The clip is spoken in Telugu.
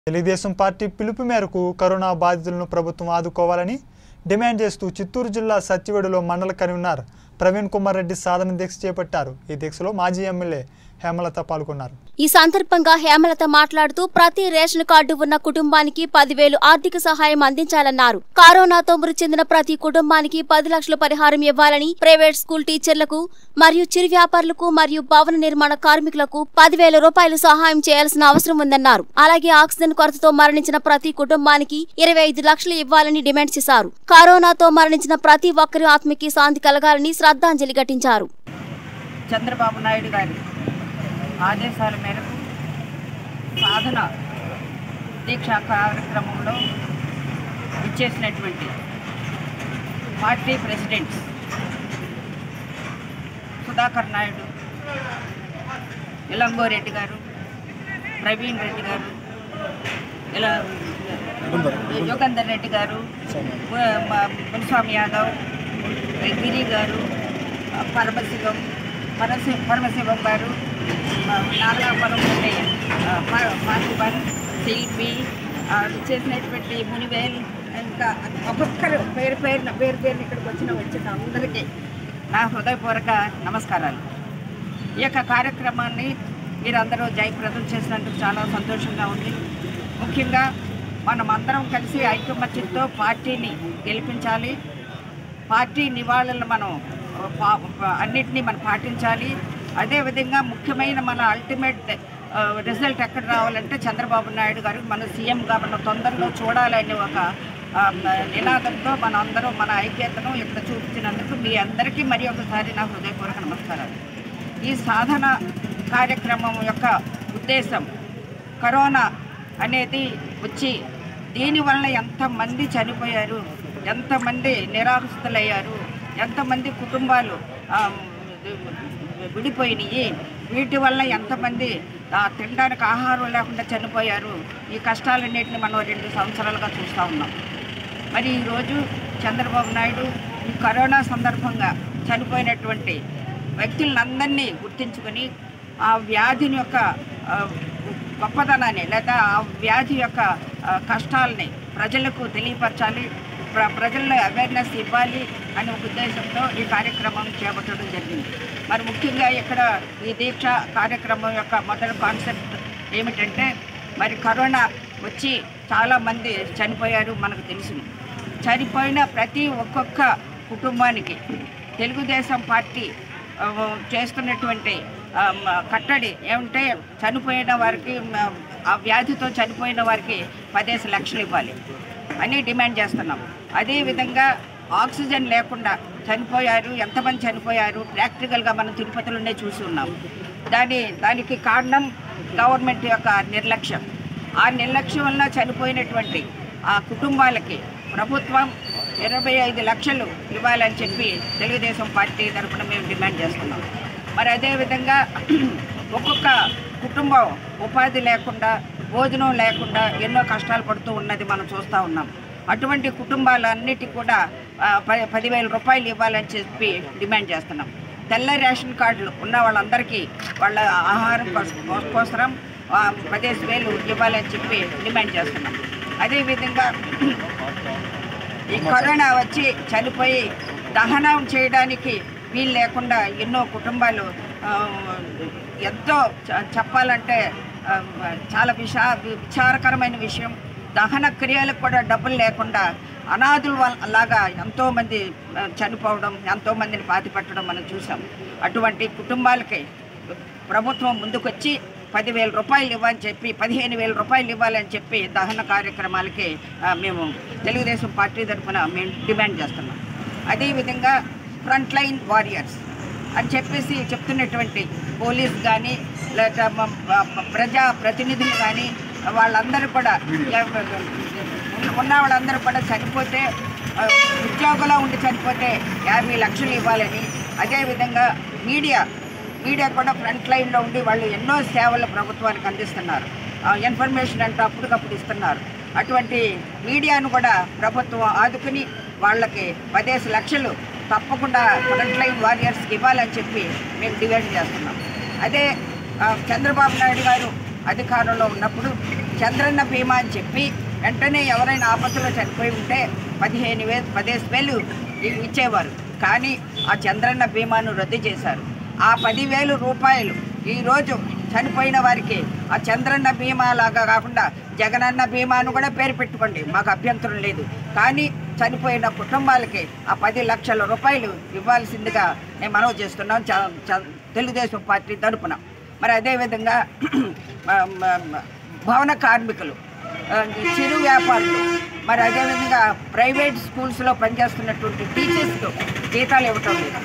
తెలుగుదేశం పార్టీ పిలుపు మేరకు కరోనా బాధితులను ప్రభుత్వం ఆదుకోవాలని డిమాండ్ చేస్తూ చిత్తూరు జిల్లా సత్యవేడులో మండల కన్వీనర్ ప్రవీణ్ కుమార్ రెడ్డి సాధన దీక్ష చేపట్టారు ఈ దీక్షలో మాజీ ఎమ్మెల్యే హేమలత పాల్గొన్నారు ఈ సందర్భంగా హేమలత మాట్లాడుతూ ప్రతి రేషన్ కార్డు ఉన్న కుటుంబానికి పదివేలు ఆర్థిక సహాయం అందించాలన్నారు కరోనాతో మృతి చెందిన ప్రతి కుటుంబానికి పది లక్షల పరిహారం ఇవ్వాలని ప్రైవేట్ స్కూల్ టీచర్లకు మరియు చిరు వ్యాపారులకు మరియు భవన నిర్మాణ కార్మికులకు పదివేల రూపాయలు సహాయం చేయాల్సిన అవసరం ఉందన్నారు అలాగే ఆక్సిజన్ కొరతతో మరణించిన ప్రతి కుటుంబానికి ఇరవై ఐదు లక్షలు ఇవ్వాలని డిమాండ్ చేశారు కరోనాతో మరణించిన ప్రతి ఒక్కరి ఆత్మకి శాంతి కలగాలని శ్రద్ధాంజలి ఘటించారు చంద్రబాబు నాయుడు గారి ఆదేశాల మేరకు సాధన దీక్షా కార్యక్రమంలో ఇచ్చేసినటువంటి పార్టీ ప్రెసిడెంట్స్ సుధాకర్ నాయుడు ఇలంగోరెడ్డి గారు ప్రవీణ్ రెడ్డి గారు ఇలా యోగంధర్ రెడ్డి గారు మ- మ- మునిస్వామి యాదవ్ గిరి గారు పరమశివం పరశి పరమశివం గారు మ- నాగలాపురం ఉండే ఆ, ప- పార్థివన్ శిల్పి ఆ, చేసినటువంటి మునివేల్ ఇంకా ఒక్కొక్కరు పేరు పేరున పేరు పేరున ఇక్కడికి వచ్చిన వచ్చిన అందరికీ నా హృదయపూర్వక నమస్కారాలు ఈ యొక్క కార్యక్రమాన్ని మీరందరూ జయప్రదం చేసినందుకు చాలా సంతోషంగా ఉంది ముఖ్యంగా మనం అందరం కలిసి ఐకమత్యంతో పార్టీని గెలిపించాలి పార్టీ నివాళులను మనం పా- పా- అన్నిటినీ మనం పాటించాలి అదేవిధంగా ముఖ్యమైన మన అల్టిమేట్ రిజల్ట్ ఎక్కడ రావాలంటే చంద్రబాబు నాయుడు గారు మన సీఎంగా మన తొందరలో చూడాలనే ఒక ఆ, నినాదంతో మన అందరం మన ఐక్యతను ఇక్కడ చూపించినందుకు మీ అందరికీ మరి ఒకసారి నా హృదయపూర్వక నమస్కారాలు ఈ సాధన కార్యక్రమం యొక్క ఉద్దేశం కరోనా అనేది వచ్చి దీనివల్ల ఎంతమంది చనిపోయారు ఎంతమంది నిరాశలయ్యారు ఎంతమంది కుటుంబాలు ఆ, విడిపోయినాయి వీటి వల్ల ఎంతమంది ఆ, తినడానికి ఆహారం లేకుండా చనిపోయారు ఈ కష్టాలన్నింటినీ మనం రెండు సంవత్సరాలుగా చూస్తూ ఉన్నాం మరి ఈరోజు చంద్రబాబు నాయుడు ఈ కరోనా సందర్భంగా చనిపోయినటువంటి వ్యక్తులందరినీ గుర్తించుకొని ఆ వ్యాధిని యొక్క ఆ, గొప్పతనాన్ని లేదా ఆ వ్యాధి యొక్క ఆ, కష్టాలని ప్రజలకు తెలియపరచాలి ప్ర ప్రజల్లో అవేర్నెస్ ఇవ్వాలి అనే ఒక ఉద్దేశంతో ఈ కార్యక్రమం చేపట్టడం జరిగింది మరి ముఖ్యంగా ఇక్కడ ఈ దీక్ష కార్యక్రమం యొక్క మొదటి కాన్సెప్ట్ ఏమిటంటే మరి కరోనా వచ్చి చాలామంది చనిపోయారు మనకు తెలుసును చనిపోయిన ప్రతి ఒక్కొక్క కుటుంబానికి తెలుగుదేశం పార్టీ ఆ, చేస్తున్నటువంటి ఆ, మ, కట్టడి ఏమంటే చనిపోయిన వారికి మ, ఆ వ్యాధితో చనిపోయిన వారికి పదేసి లక్షలు ఇవ్వాలి అని డిమాండ్ చేస్తున్నాం అదేవిధంగా ఆక్సిజన్ లేకుండా చనిపోయారు ఎంతమంది చనిపోయారు ప్రాక్టికల్గా మనం తిరుపతిలోనే చూసి ఉన్నాం దాని దానికి కారణం గవర్నమెంట్ యొక్క నిర్లక్ష్యం ఆ నిర్లక్ష్యం వల్ల చనిపోయినటువంటి ఆ కుటుంబాలకి ప్రభుత్వం ఇరవై ఐదు లక్షలు ఇవ్వాలని చెప్పి తెలుగుదేశం పార్టీ తరఫున మేము డిమాండ్ చేస్తున్నాం మరి అదేవిధంగా ఒక్కొక్క కుటుంబం ఉపాధి లేకుండా భోజనం లేకుండా ఎన్నో కష్టాలు పడుతూ ఉన్నది మనం చూస్తూ ఉన్నాం అటువంటి కుటుంబాలన్నిటికీ కూడా ఆ, ప- పదివేల రూపాయలు ఇవ్వాలని చెప్పి డిమాండ్ చేస్తున్నాం తెల్ల రేషన్ కార్డులు ఉన్న వాళ్ళందరికీ వాళ్ళ ఆహారం కోస- కోసరం ఆ, పదిహేను వేలు ఇవ్వాలని చెప్పి డిమాండ్ చేస్తున్నాం అదేవిధంగా ఈ కరోనా వచ్చి చనిపోయి దహనం చేయడానికి వీలు లేకుండా ఎన్నో కుటుంబాలు ఆ, ఎంతో చ- చెప్పాలంటే ఆ, చాలా విషా విచారకరమైన విషయం దహన క్రియలకు కూడా డబ్బులు లేకుండా అనాథుల వల్ల లాగా ఎంతోమంది ఆ, చనిపోవడం ఎంతోమందిని పాతిపెట్టడం మనం చూసాం అటువంటి కుటుంబాలకి ప్రభుత్వం ముందుకొచ్చి పదివేల రూపాయలు ఇవ్వని చెప్పి పదిహేను వేల రూపాయలు ఇవ్వాలని చెప్పి దహన కార్యక్రమాలకి ఆ, మేము తెలుగుదేశం పార్టీ తరఫున మేము డిమాండ్ చేస్తున్నాం అదేవిధంగా ఫ్రంట్ లైన్ వారియర్స్ అని చెప్పేసి చెప్తున్నటువంటి పోలీస్ కానీ లేక మ- మ- ప్రజా ప్రతినిధులు కానీ వాళ్ళందరూ కూడా ఉన్న- ఉన్న వాళ్ళందరూ కూడా చనిపోతే ఆ, ఉద్యోగంలో ఉండి చనిపోతే యాభై లక్షలు ఇవ్వాలని అదేవిధంగా మీడియా మీడియా కూడా ఫ్రంట్ లైన్లో ఉండి వాళ్ళు ఎన్నో సేవలు ప్రభుత్వానికి అందిస్తున్నారు ఆ, ఇన్ఫర్మేషన్ అంటే అప్పటికప్పుడు ఇస్తున్నారు అటువంటి మీడియాను కూడా ప్రభుత్వం ఆదుకుని వాళ్ళకి పదేసి లక్షలు తప్పకుండా ఫ్రంట్ లైన్ వారియర్స్కి ఇవ్వాలని చెప్పి మేము డిమాండ్ చేస్తున్నాం అదే ఆ, చంద్రబాబు నాయుడు గారు అధికారంలో ఉన్నప్పుడు చంద్రన్న బీమా అని చెప్పి వెంటనే ఎవరైనా ఆపత్తులో చనిపోయి ఉంటే పదిహేను వేలు పదిహేను వేలు ఇ- ఇచ్చేవారు కానీ ఆ చంద్రన్న బీమాను రద్దు చేశారు ఆ పదివేలు రూపాయలు ఈరోజు చనిపోయిన వారికి ఆ చంద్రన్న బీమా లాగా కాకుండా జగనన్న బీమాను కూడా పేరు పెట్టుకోండి మాకు అభ్యంతరం లేదు కానీ చనిపోయిన కుటుంబాలకి ఆ పది లక్షల రూపాయలు ఇవ్వాల్సిందిగా మేము మనవి చేస్తున్నాం చ- చ- తెలుగుదేశం పార్టీ తరపున మరి అదేవిధంగా మ- మ- మ- భవన కార్మికులు ఆ, చిరు వ్యాపారులు మరి అదేవిధంగా ప్రైవేట్ స్కూల్స్లో పనిచేస్తున్నటువంటి టీచర్స్కు జీతాలు ఇవ్వటం లేదు